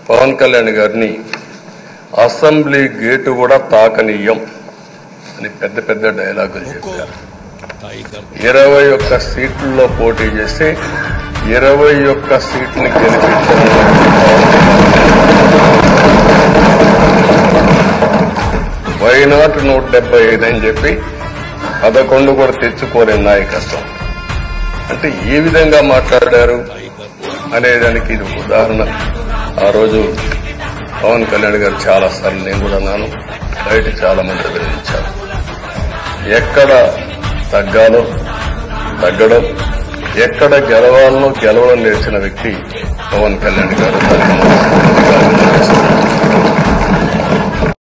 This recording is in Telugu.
పవన్ కళ్యాణ్ గారిని అసెంబ్లీ గేటు కూడా తాకనీయం అని పెద్ద పెద్ద డైలాగులు చెప్పారు ఇరవై ఒక్క సీట్లలో పోటీ చేస్తే ఇరవై ఒక్క సీట్ని గెలిపించారు వైనాట్ నూట డెబ్బై ఐదు అని చెప్పి పదకొండు కూడా తెచ్చుకోలేని నాయకత్వం అంటే ఏ విధంగా మాట్లాడారు అనేదానికి ఇది ఒక ఉదాహరణ ఆ రోజు పవన్ కళ్యాణ్ గారు చాలా సార్లు నేను కూడా అన్నాను బయట చాలా మంది వివరించారు ఎక్కడ తగ్గాలో తగ్గడం ఎక్కడ గెలవాలో గెలవడం నేర్చిన వ్యక్తి పవన్ కళ్యాణ్ గారు దానికి మనస్ఫూర్తిగా అభినందిస్తున్నాను.